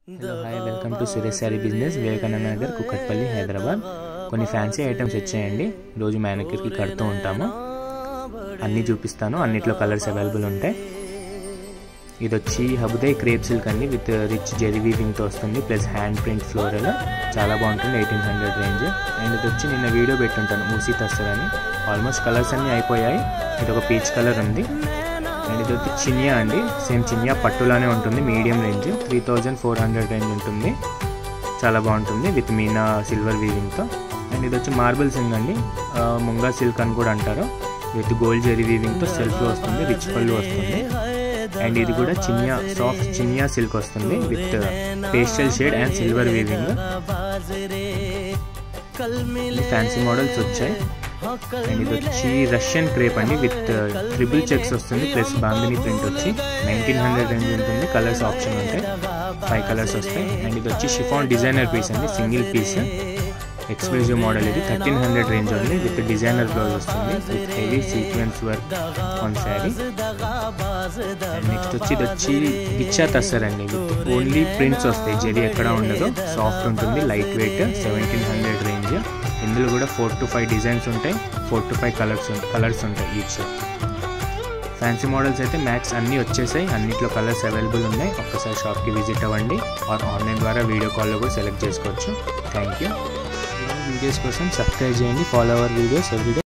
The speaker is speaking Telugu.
hello hi welcome to Suresh sari business Vivekananda Nagar Kukatpally Hyderabad కొన్ని ఫ్యాన్సీ ఐటమ్స్ వచ్చాయండి రోజు మ్యానిక్యూర్కి కడుతూ ఉంటాము అన్నీ చూపిస్తాను అన్నిట్లో కలర్స్ అవైలబుల్ ఉంటాయి ఇది వచ్చి హబుదే క్రేప్ సిల్క్ అండి విత్ రిచ్ జెరీ వీవింగ్తో వస్తుంది ప్లస్ హ్యాండ్ ప్రింట్ ఫ్లోరల్ చాలా బాగుంటుంది ఎయిటీన్ హండ్రెడ్ రేంజ్ అండ్ ఇది వచ్చి నిన్న వీడియో పెట్టుంటాను మూసీ తస్సర్ అని ఆల్మోస్ట్ కలర్స్ అన్నీ అయిపోయాయి ఇది ఒక పీచ్ కలర్ ఉంది అండ్ ఇది వచ్చి చినియా అండి సేమ్ చినియా పట్టులానే ఉంటుంది medium range three thousand four hundred range ఉంటుంది చాలా బాగుంటుంది విత్ మీనా సిల్వర్ వీవింగ్తో అండ్ ఇది వచ్చి మార్బుల్ సింగ్ అండి ముంగా సిల్క్ అని కూడా అంటారు విత్ గోల్డ్ జెరీ వీవింగ్తో సెల్ఫ్ వస్తుంది రిచ్ పళ్ళు వస్తుంది అండ్ ఇది కూడా చినియా సాఫ్ట్ చినియా సిల్క్ వస్తుంది with pastel shade and silver weaving fancy models వచ్చాయి అండ్ ఇది వచ్చి రష్యన్ క్రేప్ అండి విత్ ట్రిపుల్ చెక్స్ వస్తుంది ప్లస్ బాందిని ప్రింట్ వచ్చి నైన్టీన్ హండ్రెడ్ రేంజ్ ఉంటుంది కలర్స్ ఆప్షన్ ఉంటాయి ఫైవ్ కలర్స్ వస్తాయి అండ్ ఇది వచ్చి షిఫాన్ డిజైనర్ పీస్ అండి సింగిల్ పీస్ ఎక్స్క్లూజివ్ మోడల్ ఇది థర్టీన్ హండ్రెడ్ రేంజ్ ఉంది విత్ డిజైనర్ బ్లౌజ్ వస్తుంది with heavy sequence work on sari next వచ్చి ఇది వచ్చి గిచ్చా తస్సర్ అండి విత్ ఓన్లీ ప్రింట్స్ వస్తాయి జెరీ ఎక్కడ ఉండదు సాఫ్ట్ ఉంటుంది light weight seventeen hundred range ఇందులో కూడా ఫోర్ టు ఫైవ్ డిజైన్స్ ఉంటాయి four to five colours colours ఉంటాయి ఈచ్ ఫ్యాన్సీ మోడల్స్ అయితే మ్యాక్స్ అన్నీ వచ్చేసాయి అన్నిట్లో కలర్స్ అవైలబుల్ ఉన్నాయి ఒక్కసారి షాప్కి విజిట్ అవ్వండి ఆర్ ఆన్లైన్ ద్వారా వీడియో కాల్లో కూడా సెలెక్ట్ చేసుకోవచ్చు థ్యాంక్ యూ వీడియోస్ కోసం సబ్స్క్రైబ్ చేయండి ఫాలో అవర్ వీడియోస్ ఎవ్రీడే